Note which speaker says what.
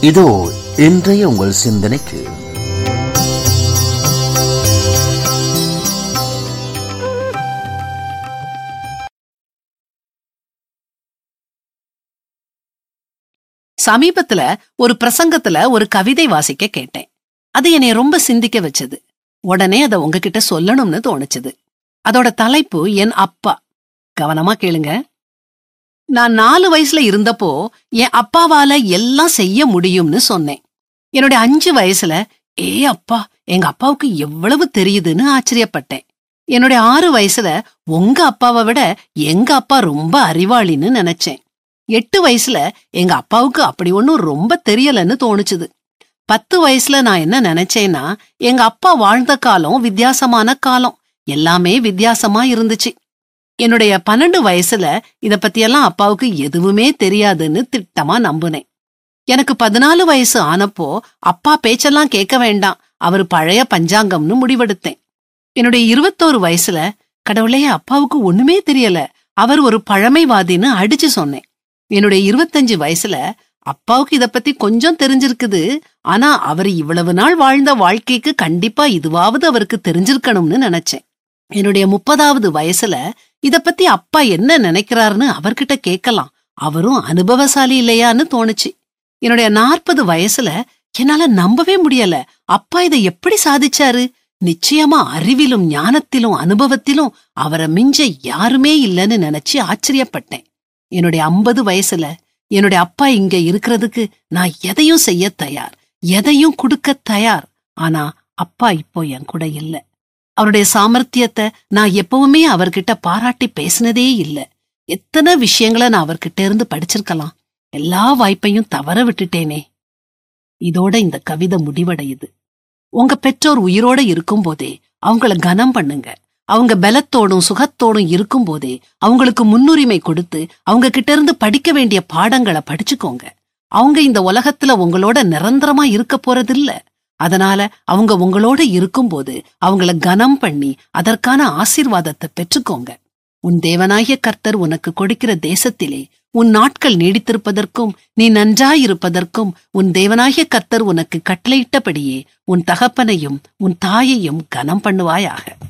Speaker 1: இதோ இன்றைய உங்கள் சிந்தனைக்கு
Speaker 2: சமீபத்துல ஒரு பிரசங்கத்துல ஒரு கவிதை வாசிக்க கேட்டேன் அது என்னை ரொம்ப சிந்திக்க வச்சது உடனே அதை உங்ககிட்ட சொல்லணும்னு தோணுச்சுது அதோட தலைப்பு என் அப்பா கவனமா கேளுங்க நான் நாலு வயசுல இருந்தப்போ என் அப்பாவால எல்லாம் செய்ய முடியும்னு சொன்னேன் என்னுடைய அஞ்சு வயசுல ஏ அப்பா எங்க அப்பாவுக்கு எவ்வளவு தெரியுதுன்னு ஆச்சரியப்பட்டேன் என்னுடைய ஆறு வயசுல உங்க அப்பாவை விட எங்க அப்பா ரொம்ப அறிவாளின்னு நினைச்சேன் எட்டு வயசுல எங்க அப்பாவுக்கு அப்படி ஒன்னும் ரொம்ப தெரியலன்னு தோணுச்சுது பத்து வயசுல நான் என்ன நினைச்சேன்னா எங்க அப்பா வாழ்ந்த காலம் வித்தியாசமான காலம் எல்லாமே வித்தியாசமா இருந்துச்சு என்னுடைய பன்னெண்டு வயசுல இத பத்தியெல்லாம் அப்பாவுக்கு எதுவுமே தெரியாதுன்னு திட்டமா நம்புனேன் எனக்கு பதினாலு வயசு ஆனப்போ அப்பா பேச்செல்லாம் கேட்க வேண்டாம் அவர் பழைய பஞ்சாங்கம்னு முடிவெடுத்தேன் என்னுடைய இருபத்தோரு வயசுல கடவுளே அப்பாவுக்கு ஒண்ணுமே தெரியல அவர் ஒரு பழமைவாதின்னு அடிச்சு சொன்னேன் என்னுடைய இருபத்தஞ்சு வயசுல அப்பாவுக்கு இத பத்தி கொஞ்சம் தெரிஞ்சிருக்குது ஆனா அவர் இவ்வளவு நாள் வாழ்ந்த வாழ்க்கைக்கு கண்டிப்பா இதுவாவது அவருக்கு தெரிஞ்சிருக்கணும்னு நினைச்சேன் என்னுடைய முப்பதாவது வயசுல இத பத்தி அப்பா என்ன நினைக்கிறாருன்னு அவர்கிட்ட கேட்கலாம் அவரும் அனுபவசாலி இல்லையான்னு தோணுச்சு என்னுடைய நாற்பது வயசுல என்னால நம்பவே முடியல அப்பா இதை எப்படி சாதிச்சாரு நிச்சயமா அறிவிலும் ஞானத்திலும் அனுபவத்திலும் அவரை மிஞ்ச யாருமே இல்லைன்னு நினைச்சு ஆச்சரியப்பட்டேன் என்னுடைய ஐம்பது வயசுல என்னுடைய அப்பா இங்க இருக்கிறதுக்கு நான் எதையும் செய்ய தயார் எதையும் கொடுக்க தயார் ஆனா அப்பா இப்போ என் கூட இல்ல அவருடைய சாமர்த்தியத்தை நான் எப்பவுமே அவர்கிட்ட பாராட்டி பேசினதே இல்ல எத்தனை விஷயங்களை நான் அவர்கிட்ட இருந்து படிச்சிருக்கலாம் எல்லா வாய்ப்பையும் தவற விட்டுட்டேனே இதோட இந்த கவிதை முடிவடையுது உங்க பெற்றோர் உயிரோட இருக்கும்போதே அவங்கள கனம் பண்ணுங்க அவங்க பலத்தோடும் சுகத்தோடும் இருக்கும்போதே அவங்களுக்கு முன்னுரிமை கொடுத்து அவங்க கிட்ட இருந்து படிக்க வேண்டிய பாடங்களை படிச்சுக்கோங்க அவங்க இந்த உலகத்துல உங்களோட நிரந்தரமா இருக்க போறதில்ல அதனால அவங்க உங்களோட இருக்கும்போது அவங்கள கனம் பண்ணி அதற்கான ஆசீர்வாதத்தை பெற்றுக்கோங்க உன் தேவனாகிய கர்த்தர் உனக்கு கொடுக்கிற தேசத்திலே உன் நாட்கள் நீடித்திருப்பதற்கும் நீ நன்றாயிருப்பதற்கும் உன் தேவனாகிய கர்த்தர் உனக்கு கட்டளையிட்டபடியே உன் தகப்பனையும் உன் தாயையும் கனம் பண்ணுவாயாக